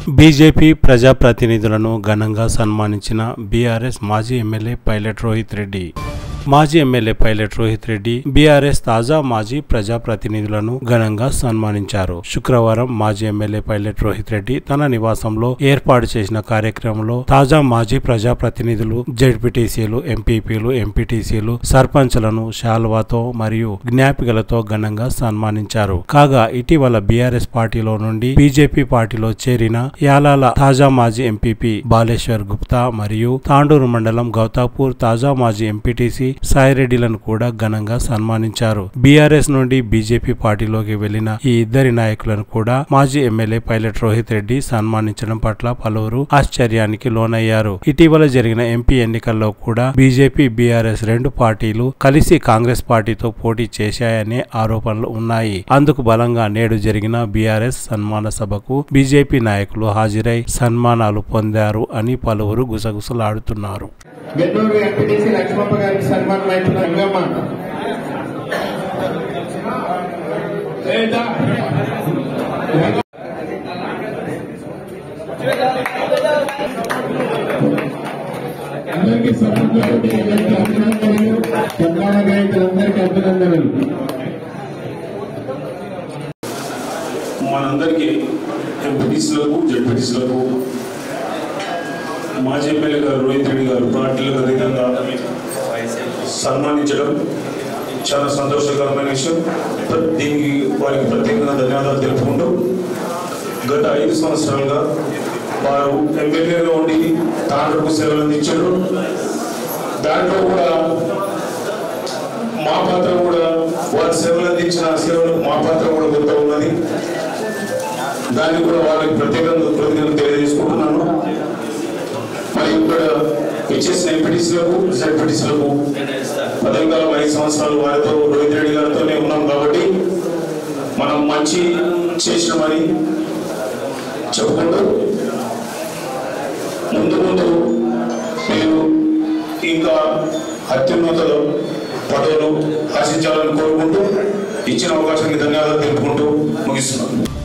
BJP ప్రజాప్రతినిధులను ఘనంగా సన్మానించిన బీఆర్ఎస్ మాజీ ఎమ్మెల్యే పైలట్ రోహిత్ రెడ్డి మాజీ MLA pilot Rohit Reddy BRS తాజా మాజీ ప్రజాప్రతినిధులను ఘనంగా సన్మానించారు శుక్రవారం మాజీ ఎమ్మెల్యే పైలట్ రోహిత్ రెడ్డి తన నివాసంలో ఏర్పాటు చేసిన కార్యక్రమంలో తాజా మాజీ ప్రజాప్రతినిధులు జెడ్పీటీసీలు ఎంపీపీలు ఎంపీటీసీలు సర్పంచ్లను శాల్వాతో మరియు జ్ఞాపికలతో ఘనంగా సన్మానించారు కాగా ఇటీవల బీఆర్ఎస్ పార్టీలో నుండి బీజేపీ పార్టీలో చేరిన యాలాల తాజా మాజీ ఎంపీపీ బాలేశ్వర్ గుప్తా మరియు తాండూరు మండలం గౌతాపూర్ తాజా మాజీ ఎంపీటీసీ సాయిరెడ్డిలను కూడా ఘనంగా సన్మానించారు బీఆర్ఎస్ నుండి బీజేపీ పార్టీలోకి వెళ్లిన ఈ ఇద్దరి నాయకులను కూడా మాజీ ఎమ్మెల్యే పైలట్ రోహిత్ రెడ్డి సన్మానించడం పట్ల పలువురు ఆశ్చర్యానికి లోనయ్యారు ఇటీవల జరిగిన ఎంపీ ఎన్నికల్లో కూడా బీజేపీ బీఆర్ఎస్ రెండు పార్టీలు కలిసి కాంగ్రెస్ పార్టీతో పోటీ చేశాయనే ఆరోపణలు ఉన్నాయి అందుకు బలంగా నేడు జరిగిన బీఆర్ఎస్ సన్మాన సభకు బీజేపీ నాయకులు హాజరై సన్మానాలు పొందారు అని పలువురు గుసగుసలాడుతున్నారు వెన్నూరు ఎంపీటీసీ లక్ష్మప్ప గారికి సన్మానం అయిపోయిన రంగమ్మ లేదా అందరికీ సభ్యులకి అభినందనలు తెలంగాణ నాయకులందరికీ అభినందనలు మనందరికీ ఎంపీటీసీలకు జడ్పీటీసీలకు మాజీ ఎమ్మెల్యే గారు రోహిత్ రెడ్డి గారు పార్టీలకు అధికంగా సన్మానించడం చాలా సంతోషకరమైన విషయం ప్ర- దీనికి వారికి ప్రత్యేకంగా ధన్యవాదాలు తెలుపుకుంటూ గత ఐదు సంవత్సరాలుగా వారు ఎమ్మెల్యేగా ఉండి తాండ్రకు సేవలు అందించారు దాంట్లో కూడా మా పాత్ర కూడా వారి సేవలు అందించిన సేవలు మా పాత్ర కూడా కొంత ఉన్నది దాన్ని కూడా వారికి ప్రత్యేకంగా కృతజ్ఞతలు తెలియజేసుకుంటున్నాను మరి ఇక్కడ ఇచ్చేసిన ఎంపీటీసీలకు జెడ్పీటీసీలకు పదవి కాలం ఐదు సంవత్సరాలు వారితో రోహిత్ రెడ్డి గారితోనే ఉన్నాం కాబట్టి మనం మంచి చేసినామని చెప్పుకుంటూ ముందు ముందు మీరు ఇంకా అత్యున్నత పదవులు ఆశించాలని కోరుకుంటూ ఇచ్చిన అవకాశానికి ధన్యవాదాలు తెలుపుకుంటూ ముగిస్తున్నాను